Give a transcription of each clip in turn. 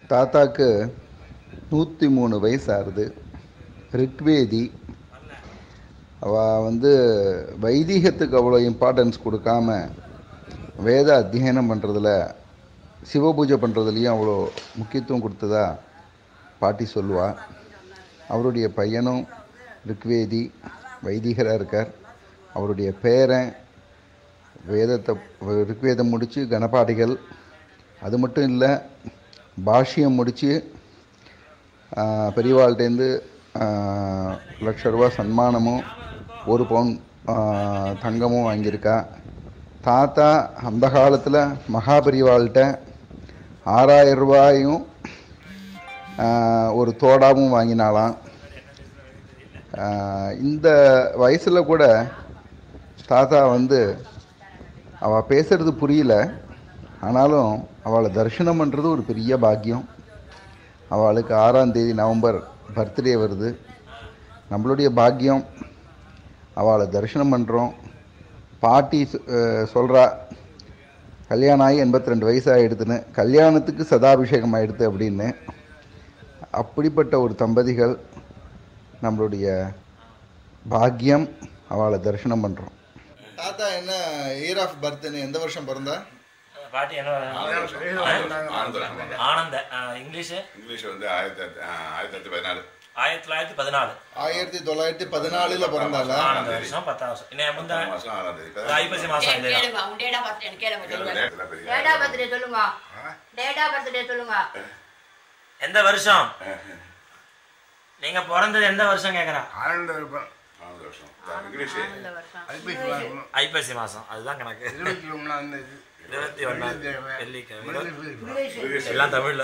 தாத்தாக்கு நூற்றி மூணு வயசு ஆகுது ரிக்வேதி அவள் வந்து வைதீகத்துக்கு அவ்வளோ இம்பார்ட்டன்ஸ் கொடுக்காம வேத அத்தியனம் பண்ணுறதுல சிவபூஜை பண்ணுறதுலையும் அவ்வளோ முக்கியத்துவம் கொடுத்ததா பாட்டி சொல்லுவாள் அவருடைய பையனும் ரிக்வேதி வைதிகராக இருக்கார் அவருடைய பேரன் வேதத்தை ரிக்வேதம் முடித்து கணபாடிகள் அது மட்டும் இல்லை பாஷ்யம் முடித்து பெரியவாள்கிட்டேருந்து லட்ச ரூபா சன்மானமும் ஒரு பவுன் ஆ, தங்கமும் வாங்கியிருக்கா தாத்தா அந்த காலத்தில் மகாபெரிவாள்கிட்ட ஆறாயிரம் ரூபாயும் ஆ, ஒரு தோடாவும் வாங்கினாலாம் ஆ, இந்த வயசில் கூட தாத்தா வந்து அவள் பேசுறது புரியல ஆனாலும் அவளை தரிசனம் பண்ணுறது ஒரு பெரிய பாக்கியம் அவளுக்கு ஆறாம் தேதி நவம்பர் பர்த்டே வருது நம்மளுடைய பாக்கியம் அவளை தரிசனம் பண்ணுறோம் பாட்டி சொல்கிறா கல்யாணம் ஆகி எண்பத்தி ரெண்டு வயசு ஆகிடுதுன்னு கல்யாணத்துக்கு சதாபிஷேகம் ஆகிடுது அப்படின்னு அப்படிப்பட்ட ஒரு தம்பதிகள் நம்மளுடைய பாக்கியம் அவளை தரிசனம் பண்ணுறோம் தாத்தா என்ன இயர் ஆஃப் பர்த்னு எந்த வருஷம் பிறந்தா பாட்டி என்ன ஆனந்தம் ஆனந்த ஆ, இங்கிலீஷு இங்கிலீஷ் வந்து ஆயிரத்தி தொள்ளாயிரத்தி ஆயிரத்தி தொள்ளாயிரத்தி பதினாலு ஆயிரத்தி தொள்ளாயிரத்தி பதினாலு ஆயிரத்தி தொள்ளாயிரத்தி பதினாலுல பிறந்தாளா ஆனந்த வருஷம் பத்தாம் வருஷம் இன்னும் முந்த மாசம் ஆறாம் தேதி இந்த ஐப்பசி மாசம் இல்லையா கேளுங்க உன் டேட் ஆஃப் பர்த் எனக்கு கேளுங்க சொல்லுங்க நேரத்துல பெரிய டேட் ஆஃப் பர்த்டே சொல்லுங்க டேட் ஆஃப் பர்த்டே சொல்லுங்க எந்த வருஷம் நீங்க பிறந்தது எந்த வருஷம் கேக்குறா ஆனந்த இருப்பேன் ஆனந்த வருஷம் இங்கிலீஷ் இந்த வருஷம் ஐப்பசி மாதம் ஐப்பசி மாசம் அதுதான் கணக்கு இருபத்தி ஒன்றாம் தேதி இருபத்தி ஒண்ணாம் வெள்ளிக்கிழமை. வெள்ளிக்கிழமை இங்கிலீஷ் எல்லாம் தமிழ்ல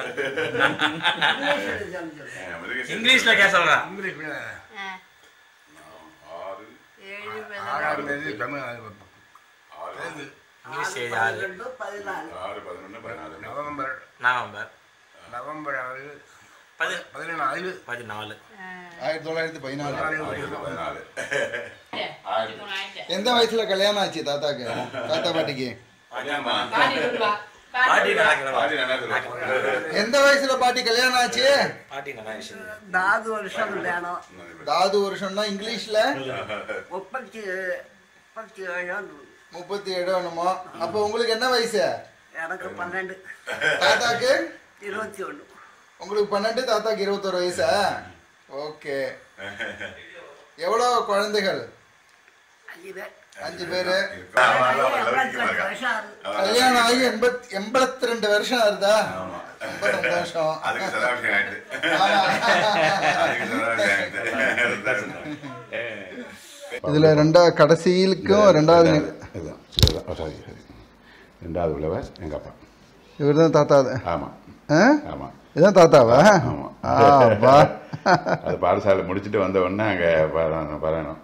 மிருகேஷ் இங்கிலீஷ்ல கே சொல்றா இங்கிலீஷ்ல ஆ, ஆறு ஏழு ஆறாம் தேதி தமிழ் ஆறு இங்கிலீஷ் ஏழு ஆறு ஆறு பதினொன்று பதினாலு நவம்பர் நவம்பர் நவம்பர் ஆறு பதி பதினாலு பதினாலு ஆயிரத்தி தொள்ளாயிரத்தி பதினாலு ஆயிரத்தி பதினாலு ஆயிரத்தி எந்த வயசுல கல்யாணம் ஆச்சு தாத்தாக்கு தாத்தா பாட்டிக்கு அதாம்மா. பாட்டி சொல்லுவா பாட்டி நல்லா பாட்டி நல்லா சொல்லுவாங்க. எந்த வயசுல பாட்டி கல்யாணம் ஆச்சு பாட்டி நல்லா விஷயம் നാല് വർഷം വേണം தாது வருஷம்னா இங்கிலீஷ்ல മുപ്പത്തി മുപ്പത്തി ഏഴാം முப்பத்தி ஏழு வேணுமோ அப்ப உங்களுக்கு என்ன வயசு എനക്ക് പന്ത്രണ്ട് தாத்தாக்கு ഇരുപത്തി ഒന്ന് உங்களுக்கு பன்னெண்டு தாத்தாக்கு இருபத்தொரு வயசா ஓகே எவ்வளோ குழந்தைகள் അഞ്ച് அஞ்சு பேரு ஆமா, ஆமா, லௌகிகமா இருக்கா? വർഷമാണ് கல்யாணம் ஆகி எண்பத் எண்பத்தி ரெண்டு வருஷம் ஆகுதா ஆமா. ரொம்ப சந்தோஷம் அதுக்கு சதாபிஷேகம் ஆயிடுது. ஆமா. அதுக்கு சதாபிஷேகம் ஆயிடுது. இதுல ரெண்டா கடைசியிலுக்கும் ரெண்டாவது இதுதான், இதுதான். ஓ, sorry, sorry. ரெண்டாவது உள்ளவர் எங்க அப்பா இவர் தான் தாத்தா ஆமா ஆ? ஆமா இதான் தாத்தாவா ஆமா. ஆ, அப்பா அது பாடசாலை முடிச்சுட்டு வந்த உடனே அங்கே பரணம் பரணம்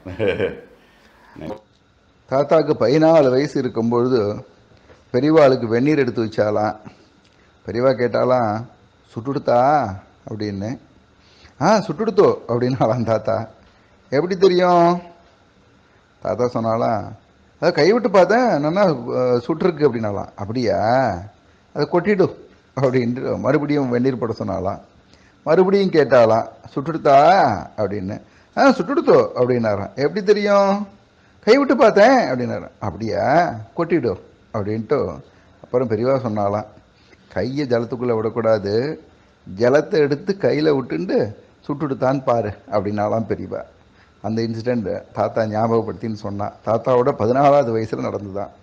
தாத்தாக்கு பதினாலு வயசு இருக்கும்பொழுது பெரியவாளுக்கு வெந்நீர் எடுத்து வச்சாலாம் பெரியவா கேட்டாலாம் சுட்டுடுத்தா அப்படின்னு ஆ சுட்டுடுத்தோ அப்படின்னாலாம் தாத்தா எப்படி தெரியும் தாத்தா சொன்னாலாம் அதை கைவிட்டு பார்த்தேன் நல்லா அஹ், சுட்டிருக்கு அப்படின்னாலாம் அப்படியா அதை கொட்டிடு அப்படின்ட்டு மறுபடியும் வெந்நீர் போட சொன்னாலாம் மறுபடியும் கேட்டாலாம் சுட்டுடுத்தா அப்படின்னு ஆ சுட்டுடுத்தோ அப்படின்னாராம் எப்படி தெரியும் கைவிட்டு பார்த்தேன் அப்படின்னாரு அப்படியா கொட்டிடு அப்படின்ட்டு அப்புறம் பெரியவா சொன்னாலாம் கையை ஜலத்துக்குள்ளே விடக்கூடாது ஜலத்தை எடுத்து கையில் விட்டுண்டு சுட்டுடுத்தான்னு பாரு அப்படின்னாலாம் பெரியவா அந்த இன்சிடெண்ட் தாத்தா ஞாபகப்படுத்தின்னு சொன்னா தாத்தாவோட பதினாலாவது வயசில் நடந்துதான்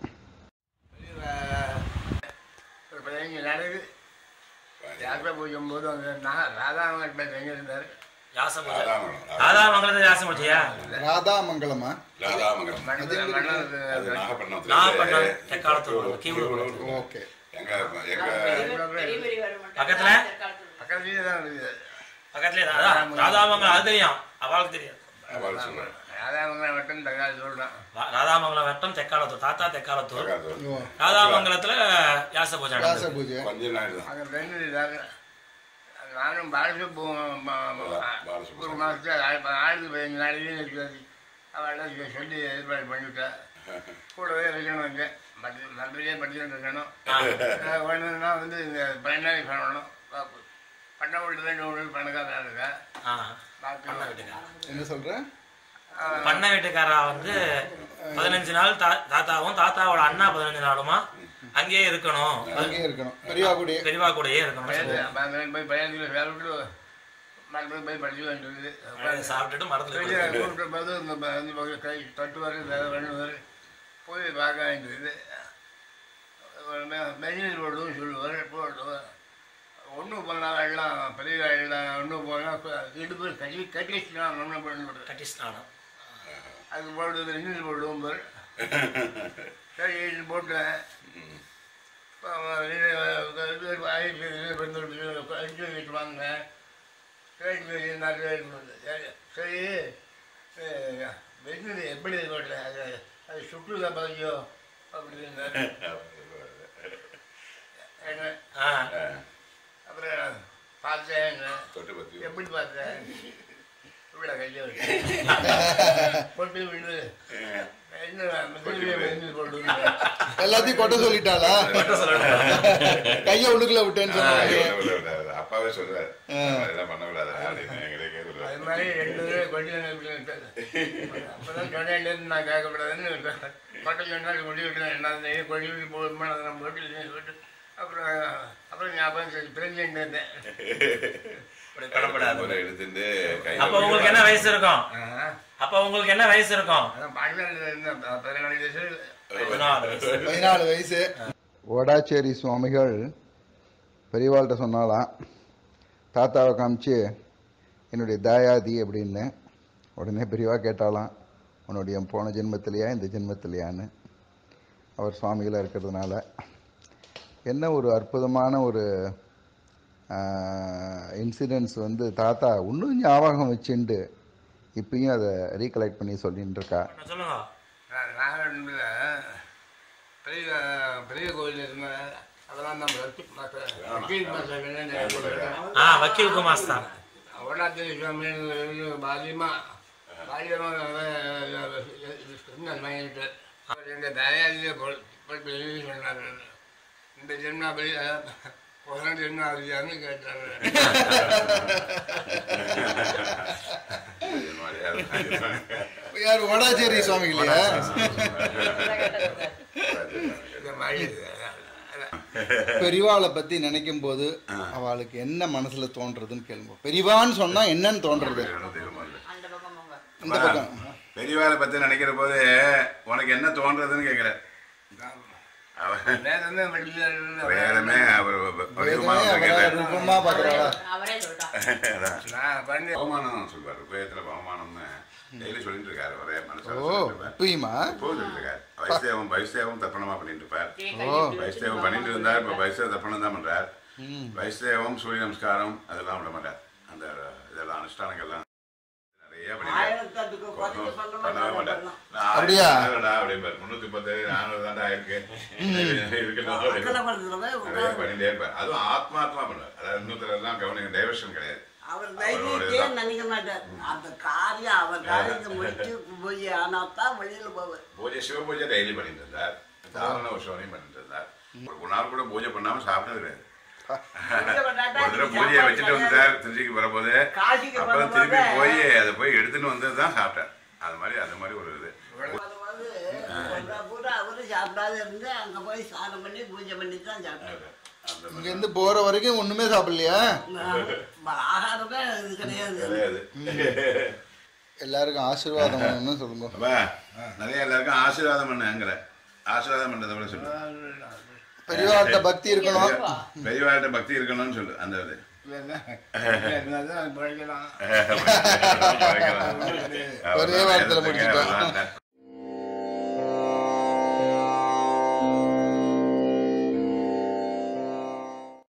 ஒரு பதினஞ்சு நாளைக்கு யாத்திரை பூஜையும் போது அந்த நா- ராதாமங்கலத்துல தங்கியிருந்தார் யாச பூஜை ராதாமங்கலம். ராதாமங்கலத்தை யாசம் பூஜையா ராதாமங்கலமா ராதாமங்கலம். மண்டல மண்டல அது நாகப்பட்டினத்துல நாகப்பட்டினம் இருக்கு. தெக்காலத்தூர் கீவூர் ஓகே எங்க எங்க பெரிய பெரிய வர மாட்டாங்க. பக்கத்துல? பக்கத்துலேயே தான் இருக்குது பக்கத்துலயே தான் அதான் ராதாமங்கலம் அது தெரியும் அவளுக்கு தெரியும் அவள் சொல்றேன் ராதாமங்கலம் வட்டம் தக்காளி சொல்கிறான் ரா- ராதாமங்கலம் வட்டம் தெக்காலத்தூர் தாத்தா தெக்காலத்தூர் தக்காளத்தூர். ராதாமங்கலத்துல யாச பூஜை ராச நடந்தது. பூஜை கொஞ்ச நாள் தான் அங்கே பெண்ணு நானும் பாலிசு ஒரு மாதத்துல ஆயிரத்தி பதினஞ்சு நாளைக்கு இருக்காது அவள்கிட்ட சொல்லி ஏற்பாடு பண்ணிவிட்டேன் கூடவே இருக்கணும் இங்கே மற்ற மற்றதே படிச்சுட்டு இருக்கணும் ஆ. வேணும்னா வந்து இந்த பயனாளி பண்ணணும் பண்ண வீட்டுல நூறு பணக்காரா இருக்கேன் ஆ பாக்கி பண்ண வீட்டுக்காரா என்ன சொல்ற பண்ண வீட்டுக்காரா வந்து பதினஞ்சு நாள் தா- தாத்தாவும் தாத்தாவோட அண்ணா பதினஞ்சு நாளுமா அங்கேயே இருக்கணும் அங்கேயே இருக்கணும் பெரியவா கூட பெரியவா கூடயே இருக்கணும் பயந்து போய் பயந்துல வேலை விட்டு மறுபடியும் போய் படிச்சு வேண்டியது சாப்பிட்டுட்டு மரத்துல வெளியே உட்கார்ந்து. கூப்பிட்ட போது இந்த ப- இந்த பக்கம் கை தட்டுவார் வேலை பண்ணுவார் போய் பார்க்க வேண்டியது மெஜினல் போடுவோம் சொல்லுவார் போடுவோம் ஒன்றும் பண்ணலாம் எல்லாம் பெரிய எல்லாம் ஒன்றும் போனால் இடுப்பு கட்டி கட்டி வச்சுக்கலாம் ஒன்றும் பண்ண கட்டி ஸ்நானம் அது போடுறது இன்ஜின் போடுவோம் பாரு சரி இது போட்டேன் இப்போ இது இது ஆயிரத்தி இது வந்து அஞ்சு வீட்டு வாங்கினேன் சரி நிறைய இருந்தது சரி சரி வெஜ்ஜு எப்படி போட்டேன் அது அது சுற்றுலா பாக்கியோ அப்படின்னு என்ன ஆ அப்புறம் பார்த்தேன் தொட்டு பத்தி எப்படி பார்த்தேன் இவ்வளோ கையை போட்டு விடு என்ன வெஜ்ஜு போட்டு எல்லாத்தையும் கொட்ட சொல்லிட்டாளா கைய உள்ளுக்குள்ள விட்டேன்னு சொன்னாங்க அப்பாவே சொல்லுவார் அதெல்லாம் பண்ணக்கூடாது அப்படின்னு எங்களுக்கே அது சொல்லுவார் மாதிரி ரெண்டு பேரும் கொட்டி அப்பதான் சொன்னேன் நான் கேட்கக்கூடாதுன்னு கொட்டை சொன்னால் கொடி விட்டுறேன் என்ன கொடி விட்டு போடுமா அதை நம்ம போட்டு போட்டு அப்புறம் அப்புறம் ஞாபகம் சரி பிரிஞ்சுட்டு இருந்தேன் இப்படி பண்ணக்கூடாது ஒரு எடுத்துட்டு கையில அப்ப உங்களுக்கு என்ன வயசு இருக்கும் ஆஹா. அப்ப உங்களுக்கு என்ன வயசு இருக்கும் அதான் பாடினால இருந்தேன் பதினாலு வயசு பதினாலு வயசு. பதினாலு வயசு ஓடாச்சேரி சுவாமிகள் பெரியவாள்கிட்ட சொன்னாலாம் தாத்தாவை காமிச்சு என்னுடைய தாயாதி அப்படின்னு உடனே பெரியவா கேட்டாலாம் உன்னுடைய போன ஜென்மத்திலையா இந்த ஜென்மத்திலையான்னு அவர் சுவாமிகளாக இருக்கிறதுனால என்ன ஒரு அற்புதமான ஒரு இன்சிடென்ட்ஸ் வந்து தாத்தா இன்னும் ஞாபகம் வச்சுண்டு இப்பயும் அதை ரீகலெக்ட் பண்ணி சொல்லிட்டு இருக்கா சொல்லுங்க நாகரண்டில் பெரிய பெரிய கோயில் இருந்தேன் அதெல்லாம் நம்ம வக்கீல் மாஸ்டர் வக்கீல் மாஸ்டர் என்ன ஆ வக்கீல் குமாஸ்தா ஒன்றாந்தேதி சுவாமி பாலியமா பாலியமா வாங்கிட்டு எங்கள் தயாரியை போட்டு எழுதி சொன்னார் இந்த ஜென்மாபதி ஒரு ஜென்மாபதியான்னு கேட்டார் யார் ஓடாச்சேரி சுவாமிகளையா இந்த மாதிரி பெரியவாளை பத்தி நினைக்கும் போது அவளுக்கு என்ன மனசுல தோன்றதுன்னு கேளுங்க பெரியவான்னு சொன்னா என்னன்னு தோன்றது அந்த பக்கம் போங்க இந்த பக்கம் பெரியவாளை பத்தி நினைக்கிற போது உனக்கு என்ன தோன்றதுன்னு கேக்குற அவன் வேதமே வழியில் வேதமே அவர் வேதமே அவரை ரூபமா பாக்குறாளா அவரே சொல்லிட்டான் அதான். நான் பண்ணி அவமானம் சொல்வார் வேதத்துல அவமானம்னு டெய்லி சொல்லிட்டு இருக்காரு ஒரே மனசுல ஓ சொல்லிட்டு இருப்பார். இப்பயுமா இப்போ சொல்லிட்டு இருக்காரு வைஷ்ணவம் வைஷ்ணவம் தப்பனமா பண்ணிட்டு இருப்பார் கை ஓ, கட்டி வைஷ்ணவம் பண்ணிட்டு இருந்தார் இப்ப வைஷ்ணவ தப்பனம் தான் பண்றார் வைஷ்ணவம் சூரிய நமஸ்காரம் அதெல்லாம் விட மாட்டார் அந்த இதெல்லாம் அனுஷ்டானங்கள்லாம் நிறைய பண்ணிட்டார் ஆயிரத்தெட்டுக்கு குறைஞ்சு பண்ண பண்ணவே மாட்டார் மாட்டாங்க நான் அப்படியா? ஆயிரம்டா அப்படிம்பார் முன்னூத்தி பத்து நானூறு தாண்டா இருக்கு இருக்கட்டும் அப்படின்னு. அக்கறை படுத்துறவே நிறைய பண்ணிட்டே இருப்பார் அதுவும் ஆத்மாத்மா பண்ணுவார் அதாவது இன்னொருத்தர் எல்லாம் கவனிக்க டைவர்ஷன் கிடையாது அவர் தைரியத்தையே நினைக்க மாட்டார் அந்த காரியம் அவர் காரியத்தை முடிச்சு போய் ஆனா தான் வெளியில போவார் பூஜை சிவ பூஜை டெய்லி பண்ணிட்டு இருந்தார் தாரண உற்சவனையும் பண்ணிட்டு இருந்தார் ஒரு நாள் கூட பூஜை பண்ணாம சாப்பிட்டது கிடையாது ஒரு தடவை பூஜையை வச்சுட்டு வந்தார் திருச்சிக்கு வரும்போது காசிக்கு அப்புறம் திருப்பி வரும்போது போய் அதை போய் எடுத்துன்னு வந்து தான் சாப்பிட்டார் அது மாதிரி அது மாதிரி ஒரு இது வரும்போது ஒரு பூரா அவரு சாப்பிடாத இருந்து அங்க போய் ஸ்நானம் பண்ணி பூஜை பண்ணி தான் சாப்பிட்டாரு அந்த இங்க மாதிரி இருந்து போற வரைக்கும் ஒண்ணுமே சாப்பிடலையா ஆகாரமே இது கிடையாது கிடையாது எல்லாருக்கும் ஆசீர்வாதம் பண்ணணும்னு சொல்லுங்க அப்பா நிறைய எல்லாருக்கும் ஆசீர்வாதம் பண்ணுங்கிற ஆசீர்வாதம் பண்றதை விட சொல்லு பெரியவாட்ட பக்தி இருக்கணும் பெரியவாட்ட பக்தி இருக்கணும்னு சொல்லு அந்த இது படிக்கலாம் ஒரே ஒரே வார்த்தையில முடிச்சிட்டோம்.